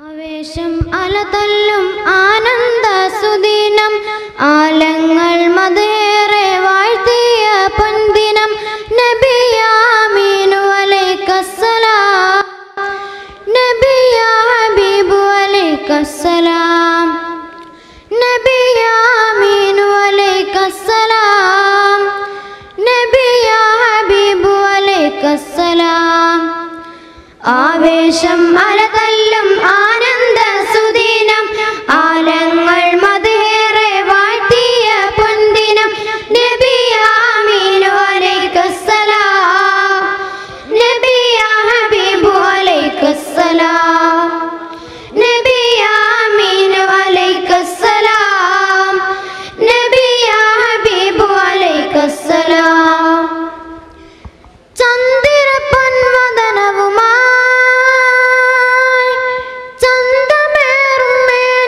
ആവേശം അലതല്ലും ആനന്ദ സുദിനം ആലങ്ങൾ മതേറെ വാഴ്ത്തിയ പൊൻദിനം നബിയാമീനു അലൈക്കസ്സലാം നബിയാ ഹബീബു അലൈക്കസ്സലാം നബിയാമീനു അലൈക്കസ്സലാം നബിയാ ഹബീബു അലൈക്കസ്സലാം ആവേശം അലതല്ലും ആനന്ദ സുദിനം ആലങ്ങൾ മതേറെ വാഴ്ത്തിയ പൊന്തിനം നബിയാമീനു അലൈക്കസ്സലാം നബിയാ ഹബീബു അലൈക്കസ്സലാം നബിയാമീനു അലൈക്കസ്സലാം നബിയാ ഹബീബു അലൈക്കസ്സലാം ചന്ദ്രപൻവദനവുമായി ചന്തമേറും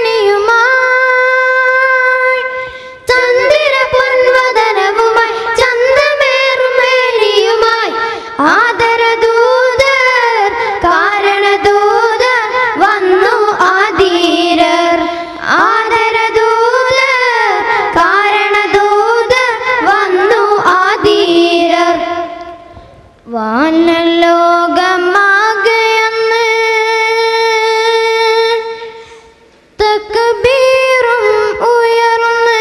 മേനിയുമായി ചന്ദ്രപൻവദനവുമായി ചന്തമേറും മേനിയുമായി ആദരദൂതർ കാരണദൂതർ വന്നു ആധീരർ ആദരദൂതർ കാരണദൂതർ വന്നു ആധീരർ വാനലോകമാകെയെന്ന് തക്ബീറും ഉയർന്ന്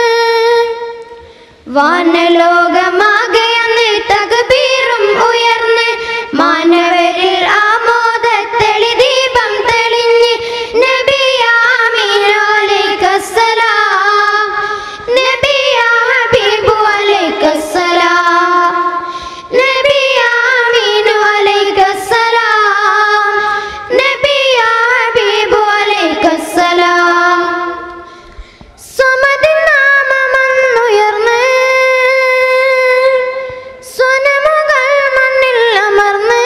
വാനലോകമാകെയെന്ന് തക്ബീറും ഉയർന്ന് മാനവരിൽ ആമോദത്തെളി ദീപം തെളിഞ്ഞ് നബിയാമീനു അലൈക്കസ്സലാം നബിയാ ഹബീബു അലൈക്കസ്സലാം നബിയാമീനു അലൈക്കസ്സലാം നബിയാ ഹബീബു അലൈക്കസ്സലാം സ്വമതിൻ നാമമന്നുയർന്ന് സ്വനമുകൾ മണ്ണിൽ അമർന്ന്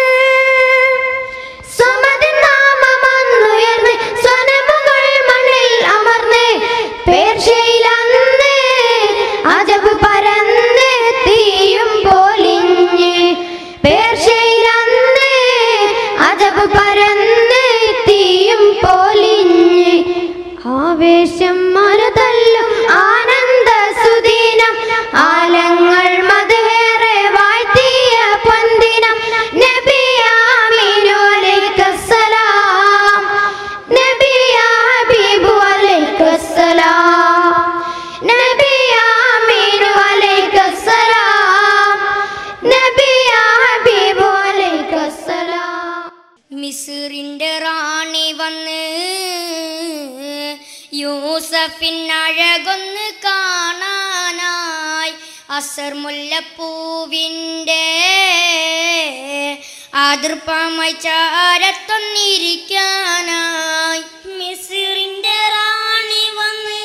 സ്വമതിൻ നാമമന്നുയർന്ന് സ്വനമുകൾ മണ്ണിൽ അമർന്ന് പേർഷ്യയിലന്ന് അജബ് പരന്ന് തീയും പൊലിഞ്ഞ് പേർഷ്യയിലന്ന് അജബ് പരന്ന് തീയും പൊലിഞ്ഞ് ആവേശം മരതല്ലും ആനന്ദ സുദീനം ആലങ്ങൾ മതേറെ വാഴ്ത്തിയ പൊന്തിനം നബിയാമീനു അലൈക്കസ്സലാം നബിയാ ഹബീബു അലൈക്കസ്സലാം നബിയാമീനു അലൈക്കസ്സലാം നബിയാ ഹബീബു അലൈക്കസ്സലാം മിസ്റിന്റെ റാണി വന്ന് യൂസഫിൻ അഴകൊന്ന് കാണാനായി അസർ മുല്ലപ്പൂവിൻ്റെ അതിർപ്പമായി ചാരത്തൊന്നിരിക്കാനായി മിസ്റിന്റെ റാണി വന്ന്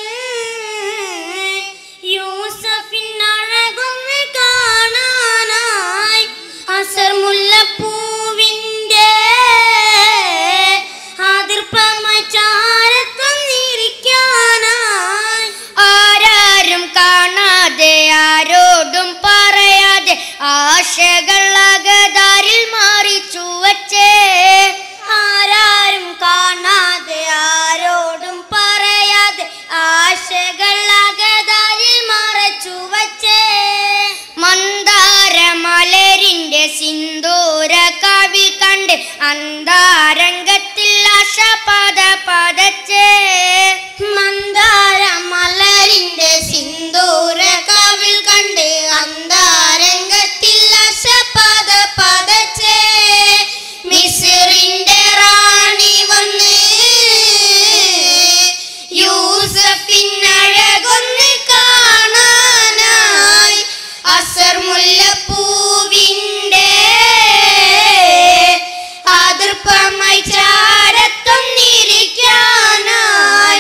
യൂസഫിൻ അഴകൊന്ന് കാണാനായി അസർ മുല്ലപ്പൂവിൻ്റെ അതിർപ്പമായി ചാരത്തൊന്നിരിക്കാനായി ആരാരും കാണാതെ ആരോടും പറയാതെ ആശകൾ അകതാരിൽ മാറിച്ചു വച്ചേ ആരാരും കാണാതെ ആരോടും പറയാതെ ആശകൾ അകതാരിൽ മറച്ചു വച്ചേ മന്ദാരമലരിന്റെ സിന്ദൂര കവി കണ്ട് അന്താരംഗത്തിൽ ആശ പദ പതച്ചേ മന്ദാരമലരിന്റെ സിന്ദൂര കവിൽ കണ്ട് അന്താരംഗത്തിൽ ആശ പദ പതച്ചേ മിസ്റിന്റെ റാണി വന്ന് യൂസഫിനഴകൊന്ന് കാണാനായി അസർ മുല്ലപ്പൂവിൻ്റെ അതിർപ്പമായി ചാരത്തൊന്നിരിക്കാനായി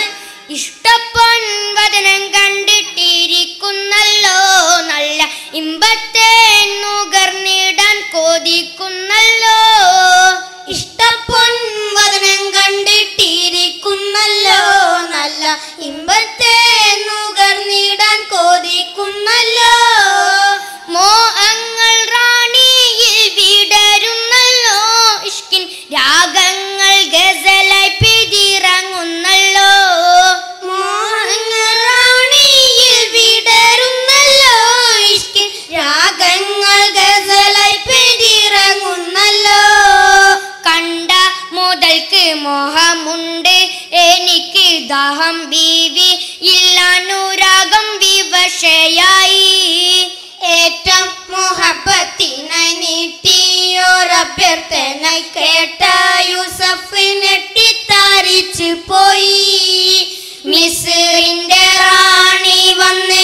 വിദാഹം ബീവി ഇല്ലാനുരാഗം വിവശയായി ഏറ്റം മുഹബത്തിനായി നീട്ടിയോരഭ്യർത്ഥനായി കേട്ട യൂസഫ് നെട്ടിത്താരിച്ചു പോയി മിസ്റിന്റെ റാണി വന്ന്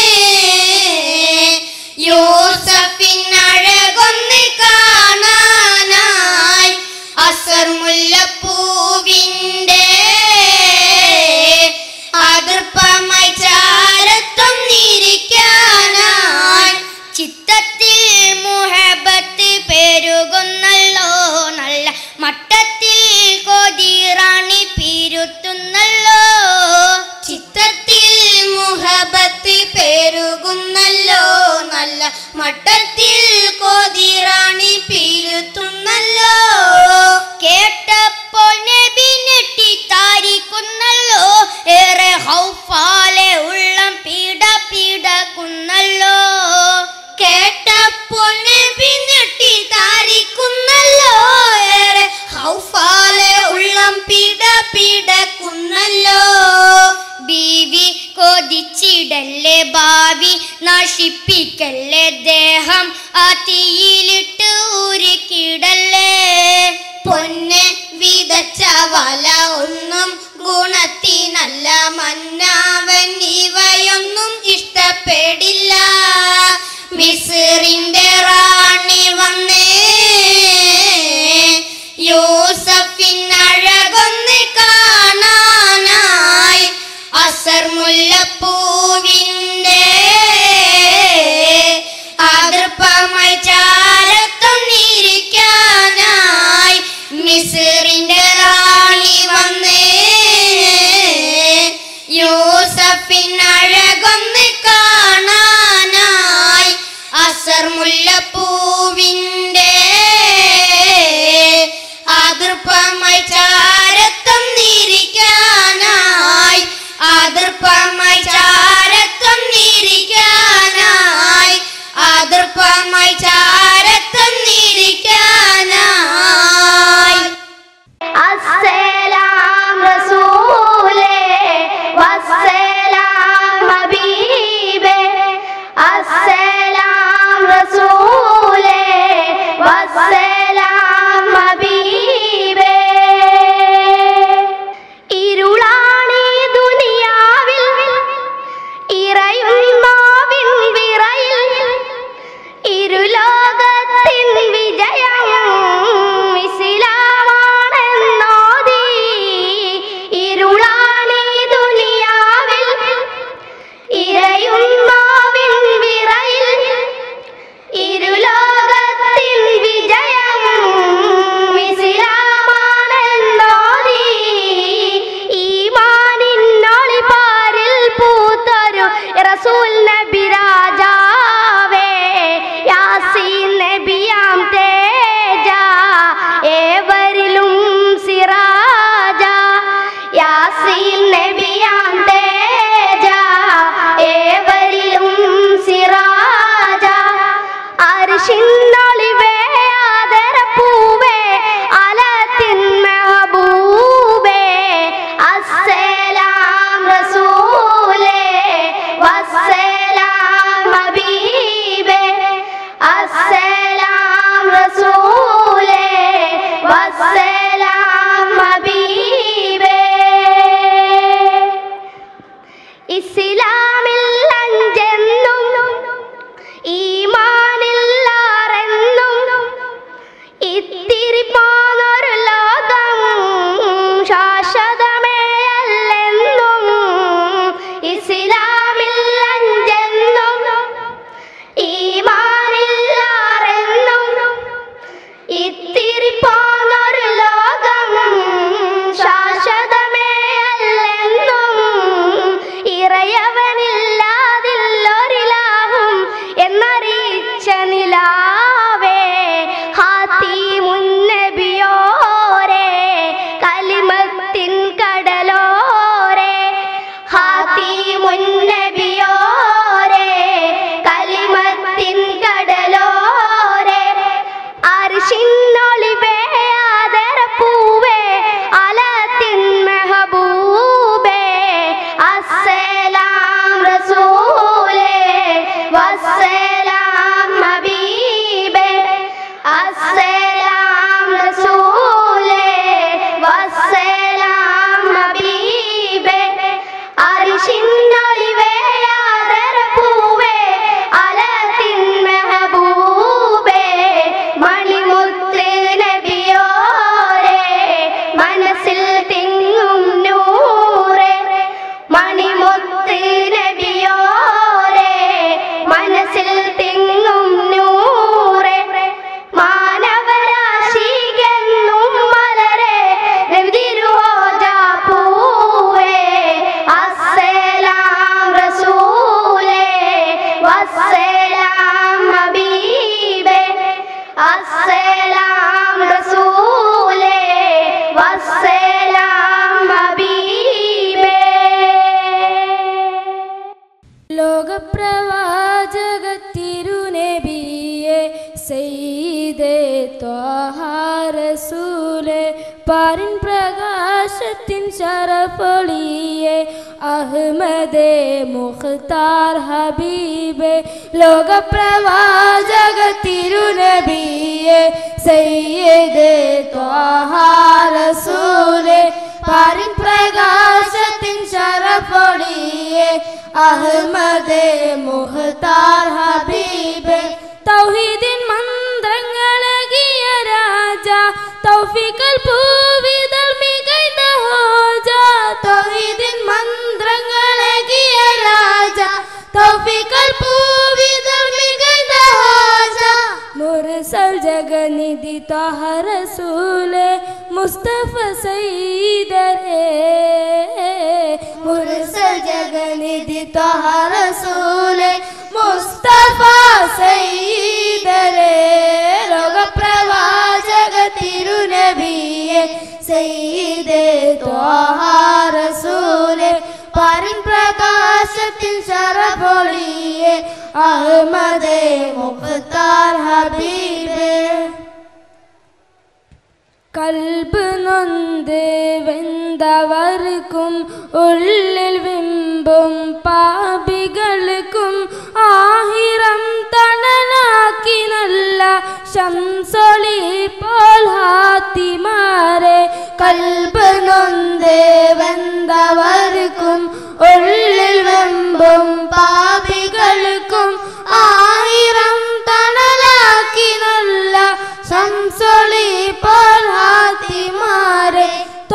യൂസഫിനഴകൊന്ന് കാണാനായി അസർ മുല്ലപ്പൂവിൻ്റെ അതിർപ്പമായി ചാരത്വം നിരിക്കാനായി ചിത്തത്തിൽ മുഹബത്ത് പെരുകുന്നല്ലോ നല്ല മട്ടത്തിൽ കൊതിറാണി പിരുത്തുന്നല്ലോ ചിത്തത്തിൽ മുഹബത്ത് പെരുകുന്നല്ലോ നല്ല മട്ടത്തിൽ കൊതിറാണി പിരുത്തുന്നല്ലോ കേട്ടപ്പോൾ നബി നെട്ടി താരിക്കുന്നല്ലോ ഏറെ ഹൗഫാലെ ഉള്ളം പീഡ പീഡക്കുന്നല്ലോ കേട്ടപ്പോൾ നബി നെട്ടി താരിക്കുന്നല്ലോ ഏറെ ഹൗഫാലെ ഉള്ളം പീഡ പീഡക്കുന്നല്ലോ ബീവി കൊതിച്ചിടല്ലേ ഭാവി നശിപ്പിക്കല്ലേ ദേഹം ആ തീയിലിട്ട് ഉരുക്കിടല്ലേ പൊന്ന് വിതച്ച വല ഒന്നും ഗുണത്തിനല്ല മന്നാവൻ ഇവയൊന്നും ഇഷ്ടപ്പെടില്ല മിസ്റിന്റെ റാണി വന്നേ യൂസഫിനഴകൊന്ന് കാണാനായി അസർ മുല്ലപ്പൂവിൻ്റെ അതിർപ്പമായി ചാരത്വം നിരിക്കാനായി മിസ്റിന്റെ റാണി വന്നേ യൂസഫിനഴകൊന്ന് കാണാനായി അസർ മുല്ലപ്പൂവിൻ്റെ അതിർപ്പമായി ചാരത്വം നിരിക്കാനായി അതിർപ്പമായി ചാരത്വം നിരിക്കാനായി അതിർപ്പമായി ചാരത്വം നിരിക്കാനായി السلام رسوله والسلام حبيبه السلام رسوله റസൂലെ പാരിൻ പ്രകാശത്തിൻ ശരപൊളിയെ അഹ്മദേ മുഖ്താർ ഹബീബെ ലോകപ്രവാചക തിരുനബിയെ സയ്യിദ് ത്വാഹ റസൂലെ പാരിൻ പ്രകാശത്തിൻ ശരപൊളിയെ അഹ്മദേ മുഖ്താർ ഹബീബെ തൗഹീദിൻ മന്ത്രങ്ങളകിയ രാജ തൗഫീഖൽ പൂവിതൾ മികൈത ഹോജ തൗഹീദിൻ മന്ത്രങ്ങളകിയ രാജ തൗഫീഖൽ പൂവിതൾ മികൈത ഹോജ മുർസൽ ജഗനിധി ത്വഹ റസൂലെ മുസ്തഫ സയ്യിദരേ മുർസൽ ജഗനിധി ത്വഹ റസൂലെ മുസ്തഫ സയ്യിദരേ ലോകപ്രവാചക തിരുനബിയെ സയ്യിദേ ത്വഹ റസൂലെ പാരിൻ പ്രകാശത്തിൻ ശരപൊളിയെ അഹ്മദേ മുഖ്താർ ഹബീബേ കൽബ് നൊന്ത് വെന്തവർക്കും ഉള്ളിൽ വിമ്പും പാപികൾക്കും ആഹിരം തണലാക്കി നല്ല ശംസൊളി പോൽ ഹാത്തിമാരെ കൽബ് നൊന്ത് വെന്തവർക്കും ഉള്ളിൽ വെമ്പും പാപികൾക്കും ആയിരം തണലാക്കി നല്ല ശംസൊളി പോൽ ഹാത്തിമാരെ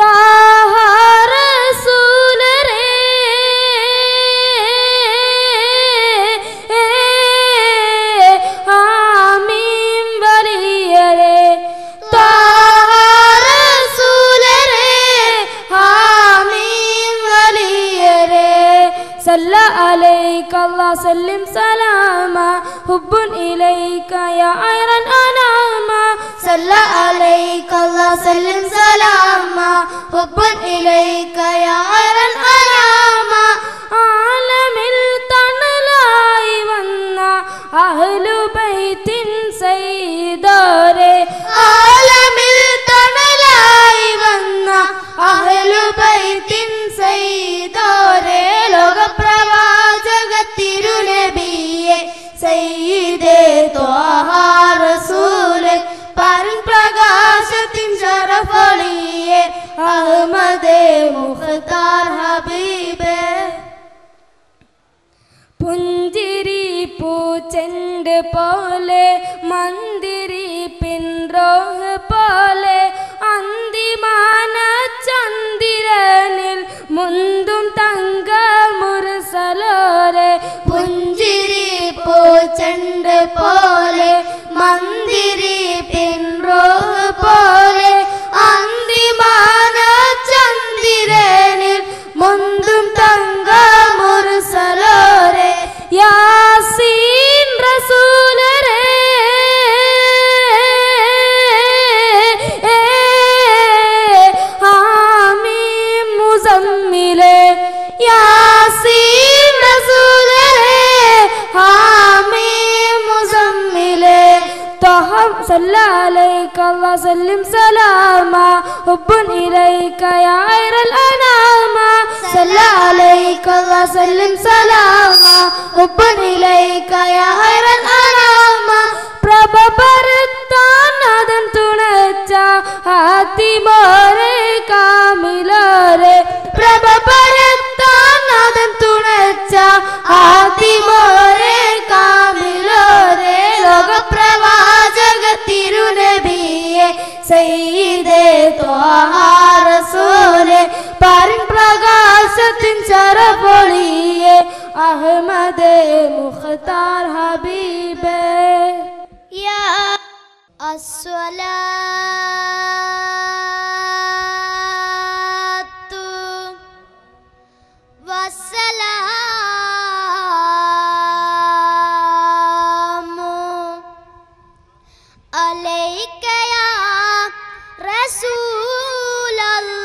താഹാരസൂലരേ ആമീൻ വലിയരേ താഹാരസൂലരേ ആമീൻ വലിയരേ സല്ല عليك الله سلم سلاما حب إليك يا عير الأناما صلى عليك الله سلم سلاما حب إليك يا عير الأناما ആലമിൽ തണലായി വന്ന അഹ്ലുബൈത്തിൻ സൈദോരെ ആലമിൽ തണലായി വന്ന അഹ്ലുബൈത്തിൻ സൈദോരെ ലോകപ്രവാചക തിരുനബിയെ സയ്യിദേ ത്വാഹ റസൂലെ പരൻ പ്രകാശത്തിൻ ശരഫളിയെ അഹ്മദേ മുഖ്താർ ഹബീബേ പുഞ്ചിരി പൂച്ചെണ്ട് പോലെ മന്ദിരി പിൻറോഹ് പോലെ അന്തിമാന ചന്ദ്രനിൽ മുന്തും തങ്ക മുരസലോരെ പുഞ്ചിരി പൂച്ചെണ്ട് പോലെ മന്ദിരി പിൻറോഹ് പോലെ അന്തിമാന ചന്ദ്രനിൽ മുന്തും തങ്ക മുരസലോരെ യാസീൻ റസൂലരേ ആമീൻ മുസമ്മിലേ യാസീൻ റസൂലരേ ആമീൻ മുസമ്മിലേ طه صلى عليك الله سلم سلاما حب إليك يا عير الأنام صلى عليك الله سلم سلاما حب إليك يا عير الأنام പ്രഭ പരത്താൻ അതൻ തുണച്ച ഹാത്തിമോരെ കാമിലോരെ പ്രഭ പരത്താൻ അതൻ തുണച്ച ഹാത്തിമോരെ കാമിലോരെ ലോകപ്രവാചക തിരുനബിയെ സയ്യിദേ ത്വാഹ റസൂലെ പരൻ പ്രകാശത്തിൻ ചരപൊളിയെ അഹ്മദേ മുഖ്താർ ഹബീബേ يا الصلاة والسلام عليك يا رسول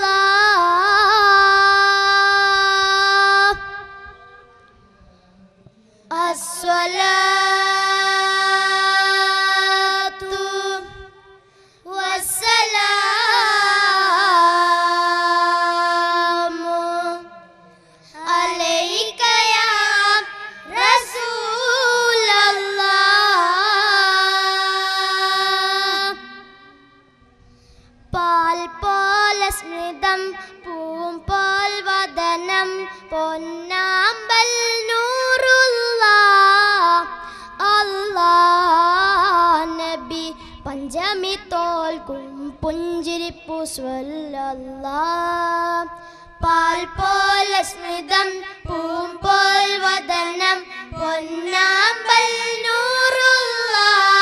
الله الصلاة والسلام പാൽ പോലെ സ്മൃതം പൂം പോൽ വദനം പൊന്നാമ്പൽ നൂറുള്ള അല്ലാ നബി പഞ്ചമി തോൽക്കും പുഞ്ചിരിപ്പു സ്വല്ലല്ലാ പാൽ പോലെ സ്മിതം പൂം പോൽ വദനം പൊന്നാമ്പൽ നൂറുള്ള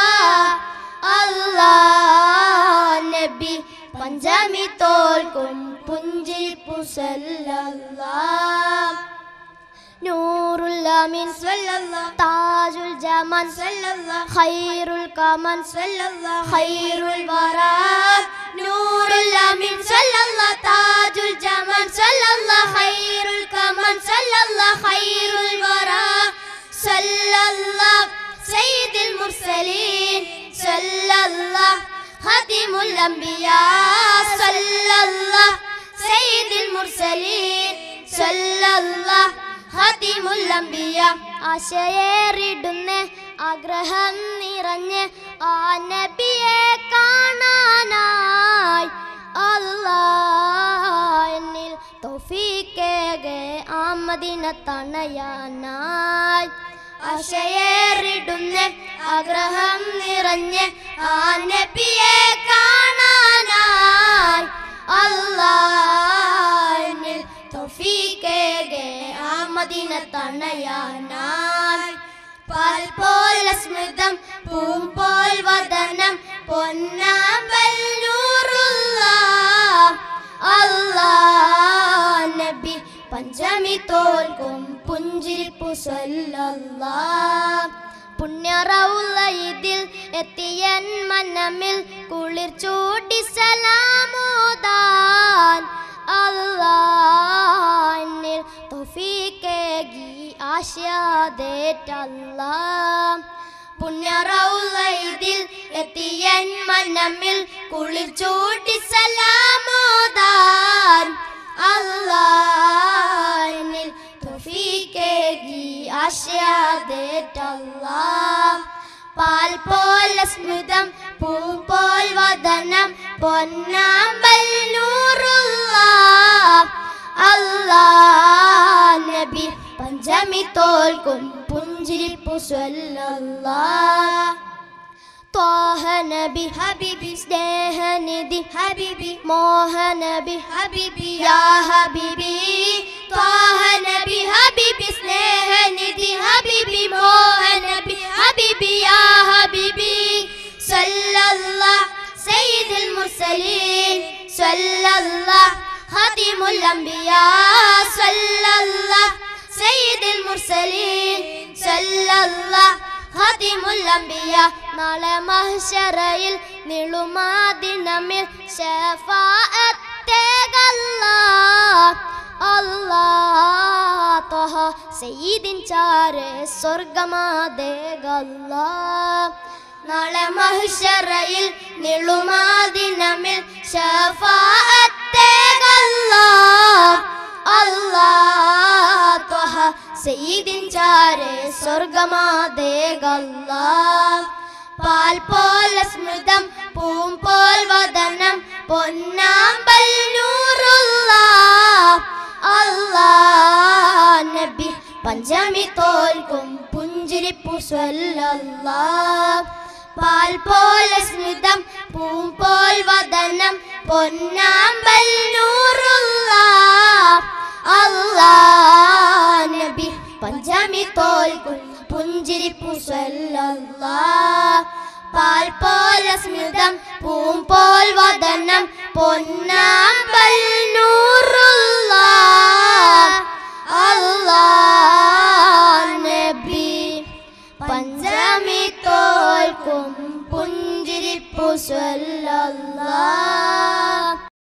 അല്ലാ നബി പഞ്ചമി തോൽക്കും പുഞ്ചിരിപ്പു സല്ലല്ലാ നൂറുൽ അമീൻ സല്ലല്ലാഹ് താജുൽ ജമാൻ സല്ലല്ലാഹ് ഖൈറുൽ കമൻ സല്ലല്ലാഹ് ഖൈറുൽ വറാ നൂറുൽ അമീൻ സല്ലല്ലാഹ് താജുൽ ജമാൻ സല്ലല്ലാഹ് ഖൈറുൽ കമൻ സല്ലല്ലാഹ് ഖൈറുൽ വറാ സല്ലല്ലാഹ് സയ്യിദുൽ മുർസലീൻ സല്ലല്ലാഹ് ഖാതിമുൽ അംബിയാ സല്ലല്ലാഹ് സയ്യിദുൽ മുർസലീൻ സല്ലല്ലാഹ് ഖാതിമുൽ അംബിയ ആശയേറിടുന്ന ആഗ്രഹം നിറഞ്ഞ് ആ നബിയെ കാണാനായി അല്ലാ എന്നിൽ തൗഫീക്കേകെ ആ മദീന തണയാനായി ആശയേറിടുന്ന ആഗ്രഹം നിറഞ്ഞ് ആ നബിയെ കാണാനായി അല്ലാ എന്നിൽ തൗഫീക്കേകെ ആ മദീന തണയാനായി പാൽ പോലെ സ്മൃതം പൂം പോൽ വദനം പൊന്നാമ്പൽ നൂറുള്ള അല്ലാ നബി പഞ്ചമി തോൽക്കും പുഞ്ചിരിപ്പു സല്ലല്ലാ പുണ്യറവുള്ള ഇതിൽ എത്തിയൻ മനമിൽ കുളിർ ചൂടി സലാമോദാൻ അല്ലാന്നിൽ തൊഫീക്കേകി ആശാദേറ്റല്ലാ പുണ്യറവുള്ള ഇതിൽ എത്തിയൻ മനമിൽ കുളിർ ചൂടി സലാമോദാൻ അല്ലാന്നിൽ തൊഫീക്കേകി ആശാദേറ്റല്ലാ പാൽ പോലെ സ്മൃതം പൂ പോൽ വദനം പൊന്നാമ്പൽ നൂറുള്ള അല്ലാ നബി പഞ്ചമി തോൽക്കും പുഞ്ചിരിപ്പു സ്വല്ലല്ലാ ത്വാഹ നബി ഹബീബി സ്നേഹനിധി ഹബീബി മോഹ നബി ഹബീബി യാ ഹബീബി ത്വാഹ നബി ഹബീബി സ്നേഹനിധി ഹബീബി മോഹ നബി ഹബീബി യാ ഹബീബി സല്ലല്ലാഹ് സയ്യിദുൽ മുർസലീൻ സല്ലല്ലാഹ് ഖാതിമുൽ അംബിയാ സല്ലല്ലാഹ് സയ്യിദുൽ മുർസലീൻ സല്ലല്ലാഹ് ഖാതിമുൽ അംബിയ നാളെ മഹ്ശറയിൽ നിളുമാദിനമിൽ ശഫാഅത്തേകല്ലാ അല്ലാ ത്വഹ സയ്യിദിൻ ചാരെ സ്വർഗമാദേകല്ലാ നാളെ മഹ്ശറയിൽ നിളുമാദിനമിൽ ശഫാഅത്തേകല്ലാ അല്ലാ ത്വഹ സയ്യിദിൻ ചാരെ സ്വർഗമാദേകല്ലാ പാൽ പോലെ സ്മൃതം പൂം പോൽ വദനം പൊന്നാമ്പൽ നൂറുള്ള അല്ലാ നബി പഞ്ചമി തോൽക്കും പുഞ്ചിരിപ്പു സ്വല്ലല്ലാ പാൽ പോലെ സ്മിതം പൂം പോൽ വദനം പൊന്നാമ്പൽ നൂറുള്ള അല്ലാ നബി പഞ്ചമി തോൽക്കും പുഞ്ചിരിപ്പു സ്വല്ലല്ലാ പാൽ പോലെ സ്മിതം പൂം പോൽ വദനം പൊന്നാമ്പൽ നൂറുള്ള അല്ലാ നബി പഞ്ചമി തോൽക്കും പുഞ്ചിരിപ്പു സ്വല്ലല്ലാ